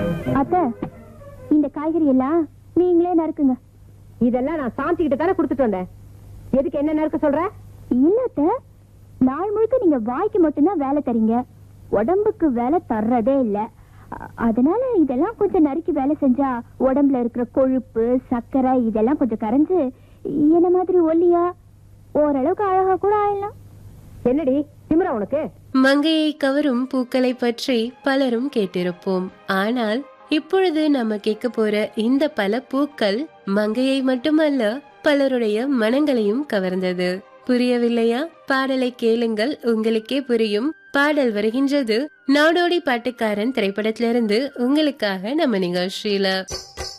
அத்தை இந்த காய்கறி எல்லாம் நீங்களே நறுக்குங்க இதெல்லாம் நான் சாந்தி கிட்ட தானே கொடுத்துட்டு வந்தேன் எதுக்கு என்ன நறுக்க சொல்ற இல்ல அத்தை நாள் முழுக்க நீங்க வாய்க்கு மட்டும்தான் வேலை தரீங்க உடம்புக்கு வேலை தர்றதே இல்ல அ- அதனால இதெல்லாம் கொஞ்சம் நறுக்கி வேலை செஞ்சா உடம்புல இருக்கிற கொழுப்பு சர்க்கரை இதெல்லாம் கொஞ்சம் கரைஞ்சு என்ன மாதிரி ஒல்லியா ஓரளவுக்கு அழகா கூட ஆயிடலாம் என்னடி திமிரா உனக்கு மங்கையை கவரும் பூக்களை பற்றி பலரும் கேட்டிருப்போம் ஆனால் இப்பொழுது நம்ம கேட்க போற இந்த பல பூக்கள் மங்கையை மட்டுமல்ல பலருடைய மனங்களையும் கவர்ந்தது புரியவில்லையா பாடலை கேளுங்கள் உங்களுக்கே புரியும் பாடல் வருகின்றது நாடோடி பாட்டுக்காரன் திரைப்படத்திலிருந்து உங்களுக்காக நம்ம நிகழ்ச்சியில